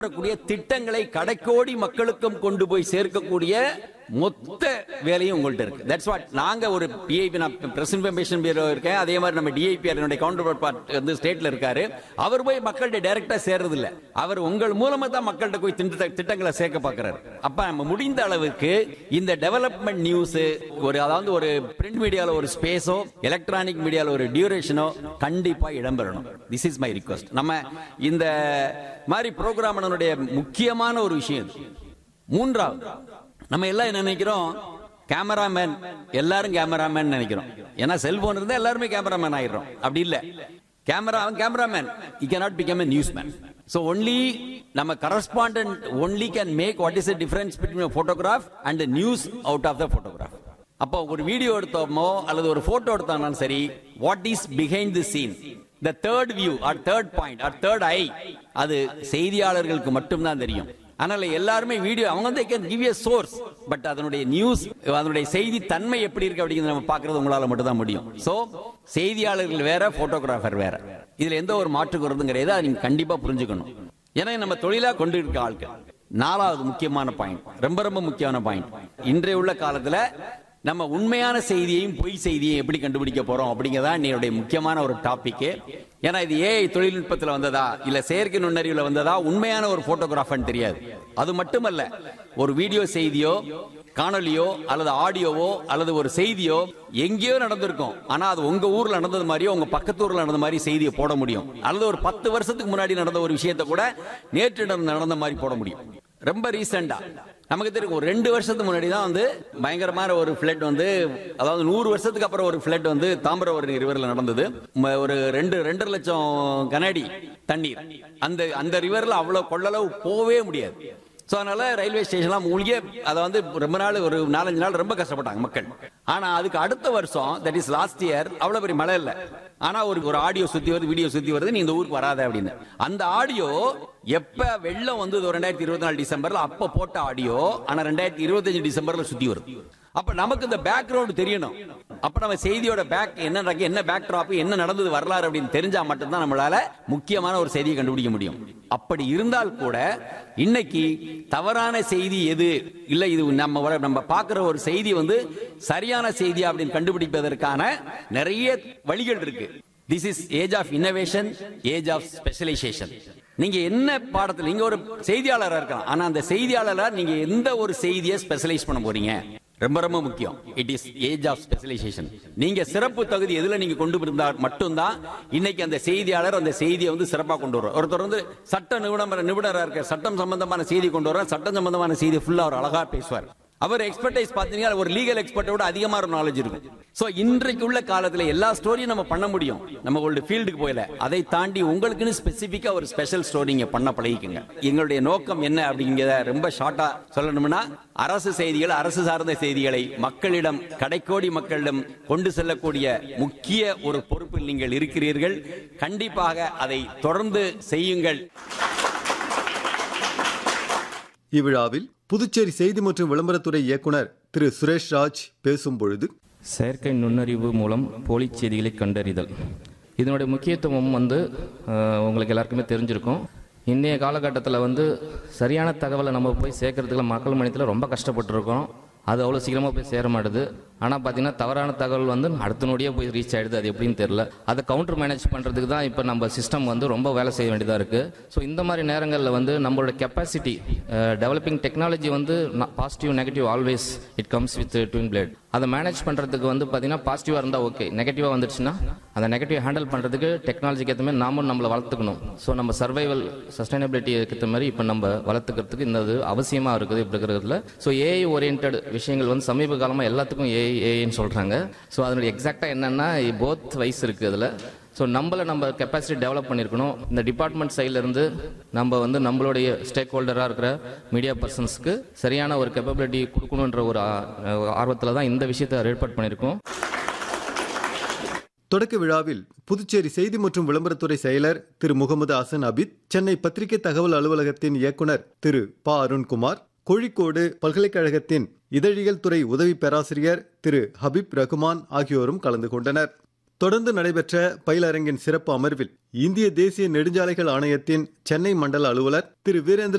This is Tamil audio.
வரக்கூடிய திட்டங்களை கடைக்கோடி மக்களுக்கும் கொண்டு போய் சேர்க்கக்கூடிய மொத்த வேலையும் உங்கள்ட்ட இருக்கு தட்ஸ் வாட் நாங்க ஒரு பிஐபி நான் பிரஸ் இன்ஃபர்மேஷன் பியூரோ இருக்கேன் அதே மாதிரி நம்ம டிஐபி என்னுடைய கவுண்டர் பார்ட் வந்து ஸ்டேட்ல இருக்காரு அவர் போய் மக்கள்கிட்ட டைரக்டா சேர்றது இல்ல அவர் உங்கள் மூலமா தான் மக்கள்கிட்ட போய் திட்ட திட்டங்களை சேர்க்க பார்க்கறாரு அப்ப நம்ம முடிந்த அளவுக்கு இந்த டெவலப்மெண்ட் நியூஸ் ஒரு அதாவது ஒரு பிரிண்ட் மீடியால ஒரு ஸ்பேஸோ எலக்ட்ரானிக் மீடியால ஒரு டியூரேஷனோ கண்டிப்பா இடம்பெறணும் திஸ் இஸ் மை ரிக்வஸ்ட் நம்ம இந்த மாதிரி ப்ரோக்ராம் முக்கியமான ஒரு விஷயம் இது மூன்றாவது நம்ம எல்லாம் என்ன நினைக்கிறோம் கேமராமேன் எல்லாரும் கேமராமேன் நினைக்கிறோம் ஏன்னா செல்போன் இருந்தா எல்லாருமே கேமராமேன் ஆயிடுறோம் அப்படி இல்ல கேமரா அவன் cameraman you cannot become a news man so only நம்ம correspondent only can make what is difference between photograph and news out of the photograph அப்போ ஒரு வீடியோ எடுத்தோமோ அல்லது ஒரு போட்டோ எடுத்தாலும் சரி what is behind the scene the third view or third point or third eye அது செய்தியாளர்களுக்கு மட்டும்தான் தெரியும் அதனால எல்லாருமே வீடியோ அவங்க வந்து can give a source but அதனுடைய நியூஸ் அதனுடைய செய்தி தன்மை எப்படி இருக்கு அப்படிங்கிறத நம்ம பார்க்கறது உங்களால மட்டும் தான் முடியும் சோ செய்தியாளர்கள் வேற போட்டோகிராஃபர் வேற இதுல எந்த ஒரு மாற்று கருத்தும் கிடையாது அதை நீங்க கண்டிப்பா புரிஞ்சுக்கணும் ஏன்னா நம்ம தொழிலா கொண்டு இருக்க ஆட்கள் நாலாவது முக்கியமான பாயிண்ட் ரொம்ப ரொம்ப முக்கியமான பாயிண்ட் இன்றைய உள்ள காலத்துல நம்ம உண்மையான செய்தியையும் பொய் செய்தியையும் எப்படி கண்டுபிடிக்க போறோம் அப்படிங்கறதா என்னுடைய முக்கியமான ஒரு டாபிக் ஏன்னா இது ஏஐ தொழில்நுட்பத்துல வந்ததா இல்ல செயற்கை நுண்ணறிவுல வந்ததா உண்மையான ஒரு போட்டோகிராஃபர் தெரியாது அது மட்டுமல்ல ஒரு வீடியோ செய்தியோ காணொலியோ அல்லது ஆடியோவோ அல்லது ஒரு செய்தியோ எங்கேயோ நடந்திருக்கும் ஆனா அது உங்க ஊர்ல நடந்தது மாதிரியோ உங்க பக்கத்து ஊர்ல நடந்த மாதிரி செய்தியை போட முடியும் அல்லது ஒரு பத்து வருஷத்துக்கு முன்னாடி நடந்த ஒரு விஷயத்தை கூட நேற்று நடந்த மாதிரி போட முடியும் ரொம்ப ரீசெண்டா நமக்கு தெரியும் ஒரு ரெண்டு வருஷத்துக்கு முன்னாடி தான் வந்து பயங்கரமான ஒரு ஃபிளட் வந்து அதாவது நூறு வருஷத்துக்கு அப்புறம் ஒரு ஃபிளட் வந்து தாமிரபரணி ரிவர்ல நடந்தது ம- ஒரு ரெண்டு ரெண்டரை லட்சம் கனடி தண்ணீர் அந்த அந்த ரிவர்ல அவ்வளவு கொள்ளளவு போகவே முடியாது சோ அதனால ரயில்வே ஸ்டேஷன்லாம் மூழ்கிய அதை வந்து ரொம்ப நாள் ஒரு நாலஞ்சு நாள் ரொம்ப கஷ்டப்பட்டாங்க மக்கள் ஆனா அதுக்கு அடுத்த வருஷம் தட் இஸ் லாஸ்ட் இயர் அவ்வளவு பெரிய மழை இல்ல ஆனா ஒரு ஒரு ஆடியோ சுத்தி வருது வீடியோ சுத்தி வருது நீ இந்த ஊருக்கு வராத அப்படின்னு அந்த ஆடியோ எப்ப வெள்ளம் வந்தது ரெண்டாயிரத்தி இருபத்தி நாலு டிசம்பர்ல அப்ப போட்ட ஆடியோ ஆனா ரெண்டாயிரத்தி இருபத்தஞ்சு டிசம்பர்ல சுத்தி வருது அப்ப நமக்கு இந்த பேக்ரவுண்ட் தெரியணும் அப்ப நம்ம செய்தியோட பேக் என்ன நடக்கு என்ன பேக் ட்ராப் என்ன நடந்தது வரலாறு அப்படின்னு தெரிஞ்சா மட்டும்தான் நம்மளால முக்கியமான ஒரு செய்தியை கண்டுபிடிக்க முடியும் அப்படி இருந்தால் கூட இன்னைக்கு தவறான செய்தி எது இல்ல இது நம்ம வர- நம்ம பார்க்கிற ஒரு செய்தி வந்து சரியான செய்தி அப்படின்னு கண்டுபிடிப்பதற்கான நிறைய வழிகள் இருக்கு this is age of innovation age of specialisation நீங்க என்ன பாடத்துல நீங்க ஒரு செய்தியாளரா இருக்கலாம் ஆனா அந்த செய்தியாளரா நீங்க எந்த ஒரு செய்தியை ஸ்பெஷலைஸ் பண்ண போறீங்க ரொம்ப ரொம்ப முக்கியம் it is age of specialisation நீங்க சிறப்பு தகுதி எதுல நீங்க கொண்டு இருந்தால் மட்டும்தான் இன்னைக்கு அந்த செய்தியாளர் அந்த செய்தியை வந்து சிறப்பா கொண்டு வருவார் ஒருத்தர் வந்து சட்ட நிபுணர் நிபுணரா இருக்க சட்டம் சம்பந்தமான செய்தி கொண்டு வர சட்டம் சம்பந்தமான செய்தி ஃபுல்லா அவர் அழகா பேசுவார் அவர் எக்ஸ்பர்டைஸ் பார்த்தீங்கன்னா ஒரு லீகல் எக்ஸ்பர்ட்டை விட அதிகமான நாலேஜ் இருக்கும் சோ இன்றைக்கு உள்ள காலத்துல எல்லா ஸ்டோரியும் நம்ம பண்ண முடியும் நம்ம ஒரு ஃபீல்டுக்கு போயில அதை தாண்டி உங்களுக்குன்னு ஸ்பெசிபிக்கா ஒரு ஸ்பெஷல் ஸ்டோரி இங்க பண்ண பழகிக்குங்க எங்களுடைய நோக்கம் என்ன அப்படிங்கிறத ரொம்ப ஷார்ட்டா சொல்லணும்னா அரசு செய்திகள் அரசு சார்ந்த செய்திகளை மக்களிடம் கடைக்கோடி மக்களிடம் கொண்டு செல்லக்கூடிய முக்கிய ஒரு பொறுப்பில் நீங்கள் இருக்கிறீர்கள் கண்டிப்பாக அதை தொடர்ந்து செய்யுங்கள் இவ்விழாவில் புதுச்சேரி செய்தி மற்றும் விளம்பரத்துறை இயக்குனர் திரு சுரேஷ் ராஜ் பேசும் பொழுது செயற்கை நுண்ணறிவு மூலம் போலி செய்திகளை கண்டறிதல் இதனுடைய முக்கியத்துவம் வந்து அஹ், உங்களுக்கு எல்லாருக்குமே தெரிஞ்சிருக்கும் இன்றைய காலகட்டத்தில் வந்து சரியான தகவலை நம்ம போய் சேர்க்கறதுக்குள்ள மக்கள் மனிதத்தில் ரொம்ப கஷ்டப்பட்டுருக்கோம் அது அவ்வளோ சீக்கிரமாக போய் சேர மாட்டுது ஆனால் பார்த்தீங்கன்னா தவறான தகவல் வந்து அடுத்த நொடியே போய் ரீச் ஆயிடுது அது எப்படின்னு தெரியல அதை கவுண்டர் மேனேஜ் பண்ணுறதுக்கு தான் இப்போ நம்ம சிஸ்டம் வந்து ரொம்ப வேலை செய்ய வேண்டியதாக இருக்குது ஸோ இந்த மாதிரி நேரங்களில் வந்து நம்மளோட கெப்பாசிட்டி டெவலப்பிங் டெக்னாலஜி வந்து positive negative always it comes with twin blade அதை மேனேஜ் பண்ணுறதுக்கு வந்து பார்த்தீங்கன்னா பாசிட்டிவாக இருந்தால் ஓகே நெகட்டிவாக வந்துடுச்சுன்னா அந்த நெகட்டிவ் ஹேண்டில் பண்ணுறதுக்கு டெக்னாலஜிக்கு ஏற்ற மாதிரி நாமும் நம்மளை வளர்த்துக்கணும் ஸோ நம்ம சர்வைவல் சஸ்டைனபிலிட்டிக்கு ஏற்ற மாதிரி இப்போ நம்ம வளர்த்துக்கிறதுக்கு இந்த இது அவசியமாக இருக்குது இப்படி இருக்கிறதுல ஸோ ஏஐ ஓரியன்ட் விஷயங்கள் வந்து சமீப காலமாக எல்லாத்துக்கும் ஏஐ ஏஐன்னு சொல்கிறாங்க ஸோ அதனுடைய எக்ஸாக்டாக என்னென்னா போத் வைஸ் இருக்குது அதில் ஸோ நம்மளை நம்ம கெப்பாசிட்டி டெவலப் பண்ணியிருக்கணும் இந்த டிபார்ட்மெண்ட் சைட்லேருந்து நம்ம வந்து நம்மளுடைய ஸ்டேக் ஹோல்டராக இருக்கிற மீடியா பர்சன்ஸ்க்கு சரியான ஒரு கேப்பபிலிட்டி கொடுக்கணுன்ற ஒரு ஆர்வத்தில் தான் இந்த விஷயத்தை ஏற்பாடு பண்ணியிருக்கோம் தொடக்க விழாவில் புதுச்சேரி செய்தி மற்றும் விளம்பரத்துறை செயலர் திரு முகமது ஹசன் அபித் சென்னை பத்திரிகை தகவல் அலுவலகத்தின் இயக்குனர் திரு ப அருண்குமார் கோழிக்கோடு பல்கலைக்கழகத்தின் இதழியல் துறை உதவி பேராசிரியர் திரு ஹபீப் ரகுமான் ஆகியோரும் கலந்து கொண்டனர் தொடர்ந்து நடைபெற்ற பயிலரங்கின் சிறப்பு அமர்வில் இந்திய தேசிய நெடுஞ்சாலைகள் ஆணையத்தின் சென்னை மண்டல அலுவலர் திரு வீரேந்திர